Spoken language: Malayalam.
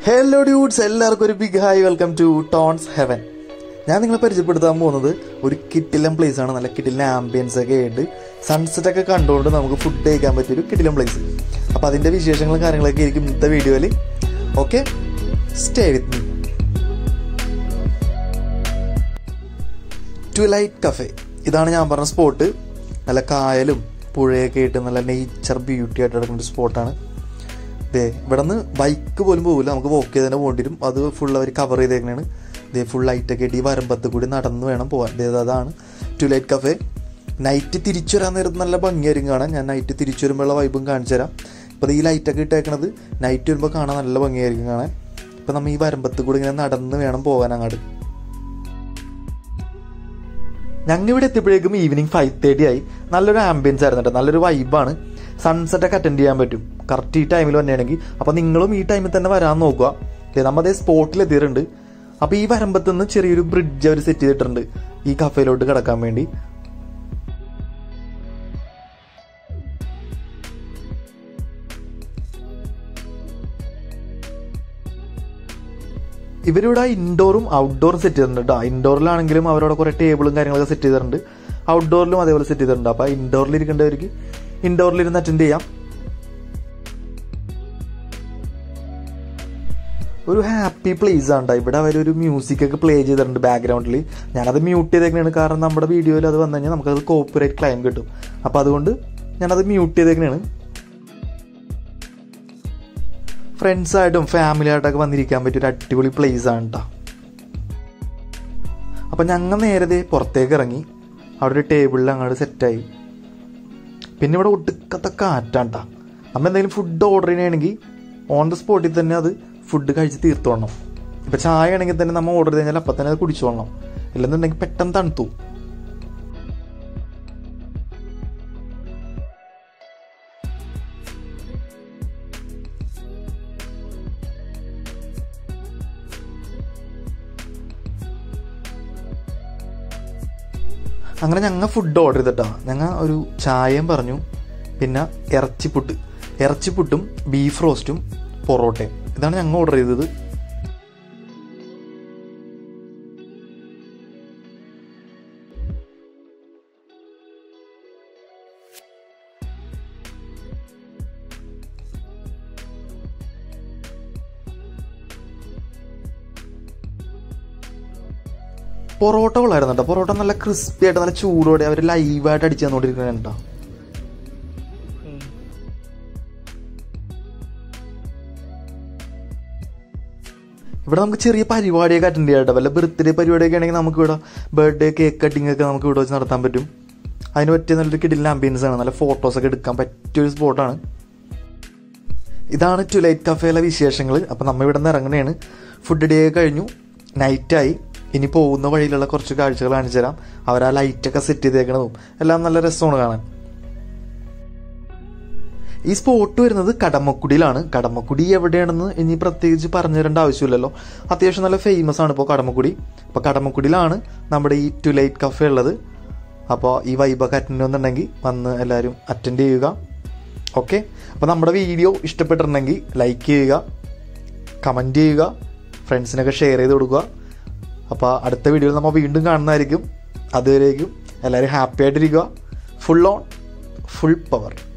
ഹലോ ഡ്യൂഡ്സ് എല്ലാവർക്കും ഒരു big hi welcome to tones heaven ഞാൻ നിങ്ങളെ പരിചയപ്പെടുത്താൻ പോകുന്നത് ഒരു കിട്ടിലം പ്ലേസ് ആണ് നല്ല കിട്ടിലം ആംബിയൻസ് ഒക്കെ ആയിട്ട് സൺസെറ്റ് ഒക്കെ കണ്ടുകൊണ്ട് നമുക്ക് ഫുഡ് കഴിക്കാൻ പറ്റിയ ഒരു കിട്ടിലം പ്ലേസ് അപ്പോൾ അതിൻ്റെ വിശേഷങ്ങളും കാര്യങ്ങളൊക്കെ ആയിരിക്കും ഇന്നത്തെ വീഡിയോയിൽ okay stay with me twilight cafe ഇതാണ് ഞാൻ പറഞ്ഞ സ്പോട്ട് നല്ല കായലും പുഴയൊക്കെ ആയിട്ട് നല്ല നേച്ചർ ബ്യൂട്ടി ആയിട്ട് കിടക്കുന്ന ഒരു സ്പോട്ടാണ് ദേ ഇവിടെ നിന്ന് ബൈക്ക് പോലും പോകില്ല നമുക്ക് വോക്ക് ചെയ്ത് തന്നെ പോകേണ്ടി വരും അത് ഫുൾ അവർ കവർ ചെയ്തേക്കണാണ് ദേ ഫുൾ ലൈറ്റൊക്കെ ഇട്ട് ഈ വരമ്പത്ത് കൂടി നടന്ന് വേണം പോകാൻ ദേ അതാണ് ട്വിലൈറ്റ് കഫേ നൈറ്റ് തിരിച്ചു വരാൻ നേരത്ത് നല്ല ഭംഗിയായിരിക്കും കാണാൻ ഞാൻ നൈറ്റ് തിരിച്ചു വരുമ്പോഴുള്ള വൈബും കാണിച്ചു തരാം ഇപ്പോൾ ഈ ലൈറ്റൊക്കെ ഇട്ടേക്കണത് നൈറ്റ് വരുമ്പോൾ കാണാൻ നല്ല ഭംഗിയായിരിക്കും കാണാൻ ഇപ്പം നമ്മൾ ഈ വരമ്പത്ത് കൂടി ഇങ്ങനെ നടന്ന് വേണം പോകാൻ അങ്ങോട്ട് ഞങ്ങൾ ഇവിടെ എത്തിയപ്പോഴേക്കും ഈവനിങ് ഫൈവ് തേർട്ടി ആയി നല്ലൊരു ആംബിയൻസ് ആയിരുന്നു കേട്ടോ നല്ലൊരു വൈബാണ് സൺസെറ്റ് ഒക്കെ അറ്റൻഡ് ചെയ്യാൻ പറ്റും കറക്റ്റ് ഈ ടൈമിൽ വന്നെയാണെങ്കിൽ അപ്പോൾ നിങ്ങളും ഈ ടൈമിൽ തന്നെ വരാൻ നോക്കുക ദേ നമ്മ അതേ സ്പോട്ടിൽ എത്തിയിട്ടുണ്ട് അപ്പോൾ ഈ വരമ്പത്ത് നിന്ന് ചെറിയൊരു ബ്രിഡ്ജ് അവർ സെറ്റ് ചെയ്തിട്ടുണ്ട് ഈ കഫേയിലോട്ട് കിടക്കാൻ വേണ്ടി ഇവരിവിടെ ഇൻഡോറും ഔട്ട്ഡോറും സെറ്റ് ചെയ്തിട്ടുണ്ട് കേട്ടോ ഇൻഡോറിലാണെങ്കിലും അവരവിടെ കുറേ ടേബിളും കാര്യങ്ങളൊക്കെ സെറ്റ് ചെയ്തിട്ടുണ്ട് ഔട്ട്ഡോറിലും അതേപോലെ സെറ്റ് ചെയ്തിട്ടുണ്ട് അപ്പോൾ ഇൻഡോറിൽ ഇരിക്കേണ്ടവർക്ക് ഇൻഡോറിൽ ഇരുന്ന് അറ്റൻഡ് ചെയ്യാം ഒരു ഹാപ്പി പ്ലേസ് ആണ് ട്ടോ. ഇവിടെ അവരൊരു മ്യൂസിക് ഒക്കെ പ്ലേ ചെയ്തിട്ടുണ്ട് ബാക്ക്ഗ്രൗണ്ടിൽ ഞാനത് മ്യൂട്ട് ചെയ്തേക്കണാണ് കാരണം നമ്മുടെ വീഡിയോയിൽ അത് വന്നു കഴിഞ്ഞാൽ നമുക്കത് കോപ്പിറൈറ്റ് ക്ലൈം കിട്ടും അപ്പോൾ അതുകൊണ്ട് ഞാനത് മ്യൂട്ട് ചെയ്തേക്കണാണ് ഫ്രണ്ട്സായിട്ടും ഫാമിലി ആയിട്ടൊക്കെ വന്നിരിക്കാൻ പറ്റിയ ഒരു അടിപൊളി പ്ലേസ് ആണ് കേട്ടോ അപ്പം ഞങ്ങൾ നേരത്തെ പുറത്തേക്ക് ഇറങ്ങി അവിടെ ഒരു ടേബിളിൽ അങ്ങോട്ട് സെറ്റായി പിന്നെ ഇവിടെ ഒടുക്കത്തെ കാറ്റാണ്ടാ നമ്മൾ എന്തെങ്കിലും ഫുഡ് ഓർഡർ ചെയ്യണമെങ്കിൽ ഓൺ ദ സ്പോട്ടിൽ തന്നെ അത് ഫുഡ് കഴിച്ച് തീർത്തോളണം ഇപ്പം ചായ ആണെങ്കിൽ തന്നെ നമ്മൾ ഓർഡർ ചെയ്ത് കഴിഞ്ഞാൽ അപ്പം തന്നെ അത് കുടിച്ചോളണം ഇല്ലെന്നുണ്ടെങ്കിൽ പെട്ടെന്ന് തണുത്തു അങ്ങനെ ഞങ്ങൾ ഫുഡ് ഓർഡർ ചെയ്തിട്ടാ ഞങ്ങൾ ഒരു ചായയും പറഞ്ഞു പിന്നെ ഇറച്ചിപ്പുട്ട് ഇറച്ചിപ്പുട്ടും ബീഫ് റോസ്റ്റും പൊറോട്ടയും ഇതാണ് ഞങ്ങൾ ഓർഡർ ചെയ്തത് പൊറോട്ട കൊള്ളായിരുന്നു കേട്ടോ പൊറോട്ട നല്ല ക്രിസ്പി ആയിട്ട് നല്ല ചൂടോടെ അവർ ലൈവായിട്ട് അടിച്ചു തന്നോണ്ടിരിക്കുന്നത് കേട്ടോ ഇവിടെ നമുക്ക് ചെറിയ പരിപാടിയൊക്കെ അറ്റൻഡ് ചെയ്യാം കേട്ടോ വല്ല ബർത്ത്ഡേ പരിപാടിയൊക്കെ ആണെങ്കിൽ നമുക്ക് ഇവിടെ ബർത്ത്ഡേ കേക്ക് കട്ടിംഗ് ഒക്കെ നമുക്ക് ഇവിടെ വെച്ച് നടത്താൻ പറ്റും അതിന് പറ്റിയ നല്ലൊരു കിടിലൻ ആംബിയൻസ് ആണ് നല്ല ഫോട്ടോസ് ഒക്കെ എടുക്കാൻ പറ്റിയൊരു സ്പോട്ടാണ് ഇതാണ് ട്വിലൈറ്റ് കഫേയിലെ വിശേഷങ്ങൾ അപ്പം നമ്മൾ ഇവിടെ നിന്ന് ഇറങ്ങണേണ് ഫുഡ് ഡേ കഴിഞ്ഞു നൈറ്റായി ഇനി പോകുന്ന വഴിയിലുള്ള കുറച്ച് കാഴ്ചകൾ കാണിച്ചു തരാം അവർ ആ ലൈറ്റൊക്കെ സെറ്റ് ചെയ്തേക്കണതും എല്ലാം നല്ല രസമാണ് കാണാൻ ഈ സ്പോട്ട് വരുന്നത് കടമക്കുടിയിലാണ് കടമക്കുടി എവിടെയാണെന്ന് ഇനി പ്രത്യേകിച്ച് പറഞ്ഞു തരേണ്ട ആവശ്യമില്ലല്ലോ അത്യാവശ്യം നല്ല ഫേമസ് ആണ് ഇപ്പോൾ കടമക്കുടി അപ്പോൾ കടമക്കുടിയിലാണ് നമ്മുടെ ഈ ട്വിലൈറ്റ് കഫേ ഉള്ളത് അപ്പോൾ ഈ വൈബൊക്കെ അറ്റൻഡ് ചെയ്യുന്നുണ്ടെങ്കിൽ വന്ന് എല്ലാവരും അറ്റൻഡ് ചെയ്യുക ഓക്കെ അപ്പോൾ നമ്മുടെ വീഡിയോ ഇഷ്ടപ്പെട്ടിട്ടുണ്ടെങ്കിൽ ലൈക്ക് ചെയ്യുക കമൻറ്റ് ചെയ്യുക ഫ്രണ്ട്സിനൊക്കെ ഷെയർ ചെയ്ത് കൊടുക്കുക അപ്പോൾ അടുത്ത വീഡിയോയിൽ നമ്മൾ വീണ്ടും കാണുന്നതായിരിക്കും അതുവരേക്കും എല്ലാവരും ഹാപ്പി ആയിട്ടിരിക്കുക ഫുൾ ഓൺ ഫുൾ പവർ